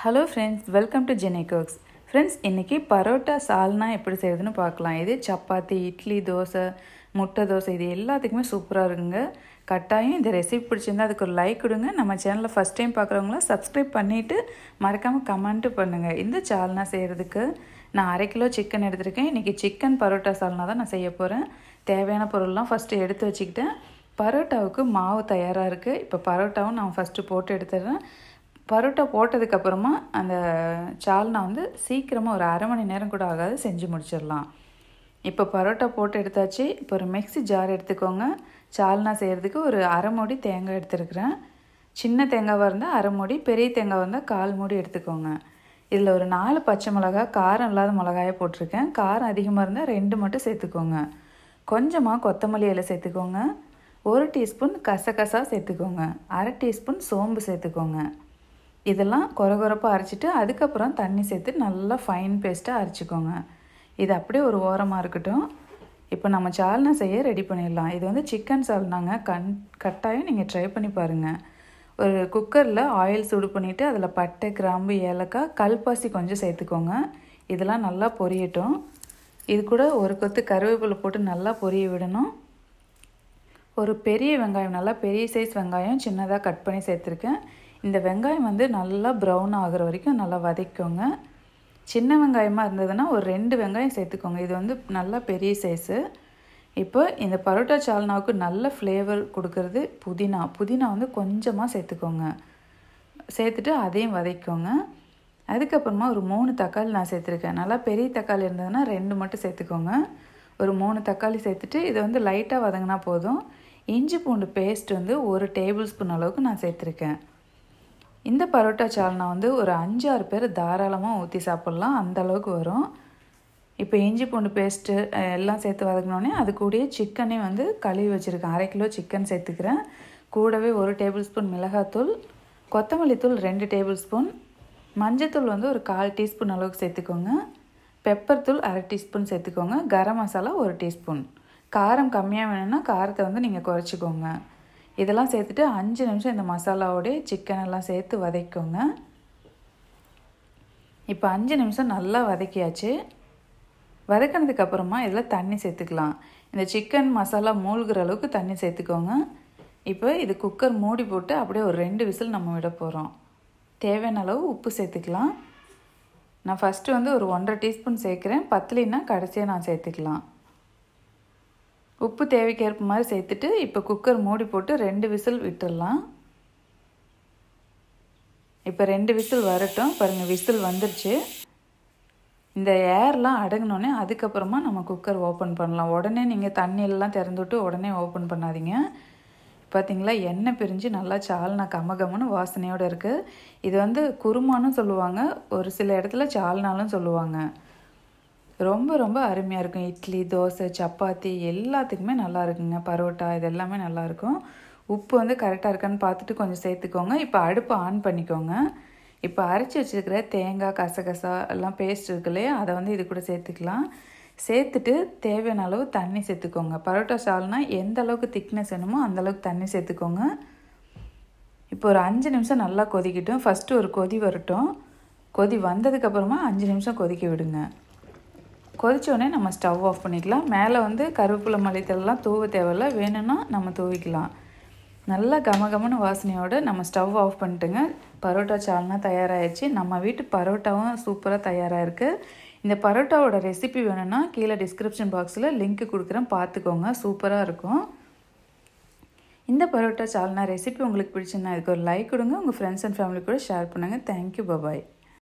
hello friends welcome to Jeni cooks friends இன்றைக்கி பரோட்டா சால்னா எப்படி செய்யுதுன்னு பார்க்கலாம் இது சப்பாத்தி இட்லி தோசை முட்டை தோசை இது எல்லாத்துக்குமே சூப்பராக இருக்குங்க கட்டாயம் இந்த ரெசிபி பிடிச்சிருந்தா அதுக்கு ஒரு லைக் கொடுங்க நம்ம சேனலில் ஃபஸ்ட் டைம் பார்க்குறவங்களாம் சப்ஸ்கிரைப் பண்ணிவிட்டு மறக்காமல் கமெண்ட்டு பண்ணுங்கள் இந்த சால்னா செய்கிறதுக்கு நான் அரை கிலோ சிக்கன் எடுத்திருக்கேன் இன்றைக்கி சிக்கன் பரோட்டா சால்னா தான் நான் செய்ய போகிறேன் தேவையான பொருள்லாம் ஃபஸ்ட்டு எடுத்து வச்சுக்கிட்டேன் பரோட்டாவுக்கு மாவு தயாராக இருக்குது இப்போ பரோட்டாவும் நான் ஃபஸ்ட்டு போட்டு எடுத்துடுறேன் பரோட்டா போட்டதுக்கப்புறமா அந்த சால்னா வந்து சீக்கிரமாக ஒரு அரை மணி நேரம் கூட ஆகாது செஞ்சு முடிச்சிடலாம் இப்போ பரோட்டா போட்டு எடுத்தாச்சு இப்போ ஒரு மிக்ஸி ஜார் எடுத்துக்கோங்க சால்னா செய்கிறதுக்கு ஒரு அரை மூடி தேங்காய் எடுத்துருக்குறேன் சின்ன தேங்காவாக இருந்தால் அரை மூடி பெரிய தேங்காய் இருந்தால் கால் மூடி எடுத்துக்கோங்க இதில் ஒரு நாலு பச்சை மிளகா காரம் இல்லாத மிளகாயை போட்டிருக்கேன் காரம் அதிகமாக இருந்தால் ரெண்டு மட்டும் சேர்த்துக்கோங்க கொஞ்சமாக கொத்தமல்லி இலை சேர்த்துக்கோங்க ஒரு டீஸ்பூன் கசகசா சேர்த்துக்கோங்க அரை டீஸ்பூன் சோம்பு சேர்த்துக்கோங்க இதெல்லாம் கொரகொரப்பாக அரைச்சிட்டு அதுக்கப்புறம் தண்ணி சேர்த்து நல்லா ஃபைன் பேஸ்ட்டாக அரைச்சிக்கோங்க இது அப்படியே ஒரு ஓரமாக இருக்கட்டும் இப்போ நம்ம சால்னா செய்ய ரெடி பண்ணிடலாம் இது வந்து சிக்கன் சால்னாங்க கண் கட்டாயம் நீங்கள் ட்ரை பண்ணி பாருங்கள் ஒரு குக்கரில் ஆயில் சூடு பண்ணிவிட்டு அதில் பட்டை கிராம்பு ஏலக்காய் கல்பாசி கொஞ்சம் சேர்த்துக்கோங்க இதெல்லாம் நல்லா பொரியட்டும் இது கூட ஒரு கொத்து கருவேப்பிலை போட்டு நல்லா பொரிய விடணும் ஒரு பெரிய வெங்காயம் நல்லா பெரிய சைஸ் வெங்காயம் சின்னதாக கட் பண்ணி சேர்த்துருக்கேன் இந்த வெங்காயம் வந்து நல்லா ப்ரௌன் ஆகிற வரைக்கும் நல்லா வதக்கிக்கோங்க சின்ன வெங்காயமாக இருந்ததுன்னா ஒரு ரெண்டு வெங்காயம் சேர்த்துக்கோங்க இது வந்து நல்லா பெரிய சைஸு இப்போ இந்த பரோட்டா சால்னாவுக்கு நல்ல ஃப்ளேவர் கொடுக்கறது புதினா புதினா வந்து கொஞ்சமாக சேர்த்துக்கோங்க சேர்த்துட்டு அதையும் வதக்கிக்கோங்க அதுக்கப்புறமா ஒரு மூணு தக்காளி நான் சேர்த்துருக்கேன் நல்லா பெரிய தக்காளி இருந்ததுன்னா ரெண்டு மட்டும் சேர்த்துக்கோங்க ஒரு மூணு தக்காளி சேர்த்துட்டு இதை வந்து லைட்டாக வதங்கினா போதும் இஞ்சி பூண்டு பேஸ்ட் வந்து ஒரு டேபிள் ஸ்பூன் அளவுக்கு நான் சேர்த்துருக்கேன் இந்த பரோட்டா சால்னா வந்து ஒரு அஞ்சாறு பேர் தாராளமாக ஊற்றி சாப்பிட்லாம் அந்த அளவுக்கு வரும் இப்போ இஞ்சி பூண்டு பேஸ்ட்டு எல்லாம் சேர்த்து வதக்கினோடனே அது கூடயே சிக்கனே வந்து கழுவி வச்சுருக்கேன் அரை கிலோ சிக்கன் சேர்த்துக்கிறேன் கூடவே ஒரு டேபிள் ஸ்பூன் மிளகாத்தூள் கொத்தமல்லி தூள் ரெண்டு டேபிள் ஸ்பூன் மஞ்சத்தூள் வந்து ஒரு கால் டீஸ்பூன் அளவுக்கு சேர்த்துக்கோங்க பெப்பர் தூள் அரை டீஸ்பூன் சேர்த்துக்கோங்க கரம் மசாலா ஒரு டீஸ்பூன் காரம் கம்மியாக வேணும்னா காரத்தை வந்து நீங்கள் குறைச்சிக்கோங்க இதெல்லாம் சேர்த்துட்டு அஞ்சு நிமிஷம் இந்த மசாலாவோடய சிக்கன் எல்லாம் சேர்த்து வதக்கிக்கோங்க இப்போ அஞ்சு நிமிஷம் நல்லா வதக்கியாச்சு வதக்கினதுக்கப்புறமா இதில் தண்ணி சேர்த்துக்கலாம் இந்த சிக்கன் மசாலா மூழ்கிற அளவுக்கு தண்ணி சேர்த்துக்கோங்க இப்போ இது குக்கர் மூடி போட்டு அப்படியே ஒரு ரெண்டு விசில் நம்ம விட போகிறோம் தேவையான அளவு உப்பு சேர்த்துக்கலாம் நான் ஃபஸ்ட்டு வந்து ஒரு ஒன்றரை டீஸ்பூன் சேர்க்குறேன் பத்தலின்னா கடைசியாக நான் சேர்த்துக்கலாம் உப்பு தேவைக்கேற்ப மாதிரி சேர்த்துட்டு இப்போ குக்கர் மூடி போட்டு ரெண்டு விசில் விட்டுடலாம் இப்போ ரெண்டு விசில் வரட்டும் பாருங்கள் விசில் வந்துருச்சு இந்த ஏர்லாம் அடங்கினோடனே அதுக்கப்புறமா நம்ம குக்கர் ஓப்பன் பண்ணலாம் உடனே நீங்கள் தண்ணியெல்லாம் திறந்து விட்டு உடனே ஓப்பன் பண்ணாதீங்க பார்த்தீங்களா எண்ணெய் பிரிஞ்சு நல்லா சால்னா கமகமன்னு வாசனையோடு இருக்குது இது வந்து குருமான்னு சொல்லுவாங்க ஒரு சில இடத்துல சால்னாலும் சொல்லுவாங்க ரொம்ப ரொம்ப அருமையாக இருக்கும் இட்லி தோசை சப்பாத்தி எல்லாத்துக்குமே நல்லா இருக்குங்க பரோட்டா இது எல்லாமே நல்லாயிருக்கும் உப்பு வந்து கரெக்டாக இருக்கான்னு பார்த்துட்டு கொஞ்சம் சேர்த்துக்கோங்க இப்போ அடுப்பை ஆன் பண்ணிக்கோங்க இப்போ அரைச்சி வச்சுருக்கிற தேங்காய் கசகசா எல்லாம் பேஸ்ட் இருக்கு இல்லையா அதை வந்து இது கூட சேர்த்துக்கலாம் சேர்த்துட்டு தேவையான அளவு தண்ணி சேர்த்துக்கோங்க பரோட்டா சால்னா எந்த அளவுக்கு திக்னஸ் வேணுமோ அந்த அளவுக்கு தண்ணி சேர்த்துக்கோங்க இப்போ ஒரு அஞ்சு நிமிஷம் நல்லா கொதிக்கட்டும் ஃபஸ்ட்டு ஒரு கொதி வரட்டும் கொதி வந்ததுக்கப்புறமா அஞ்சு நிமிஷம் கொதிக்க விடுங்க கொதித்தோடனே நம்ம ஸ்டவ் ஆஃப் பண்ணிக்கலாம் மேலே வந்து கருவேப்பிலை மல்லித்தலாம் தூவ தேவையில்ல வேணும்னா நம்ம தூவிக்கலாம் நல்லா கமகமன்னு வாசனையோடு நம்ம ஸ்டவ் ஆஃப் பண்ணிட்டுங்க பரோட்டா சால்னா தயாராகிடுச்சு நம்ம வீட்டு பரோட்டாவும் சூப்பராக தயாராக இருக்குது இந்த பரோட்டாவோட ரெசிபி வேணும்னா கீழே டிஸ்கிரிப்ஷன் பாக்ஸில் லிங்க் கொடுக்குறேன் பார்த்துக்கோங்க சூப்பராக இருக்கும் இந்த பரோட்டா சால்னா ரெசிபி உங்களுக்கு பிடிச்சுன்னா இதுக்கு ஒரு லைக் கொடுங்க உங்கள் ஃப்ரெண்ட்ஸ் அண்ட் ஃபேமிலி கூட ஷேர் பண்ணுங்கள் தேங்க்யூ பபாய்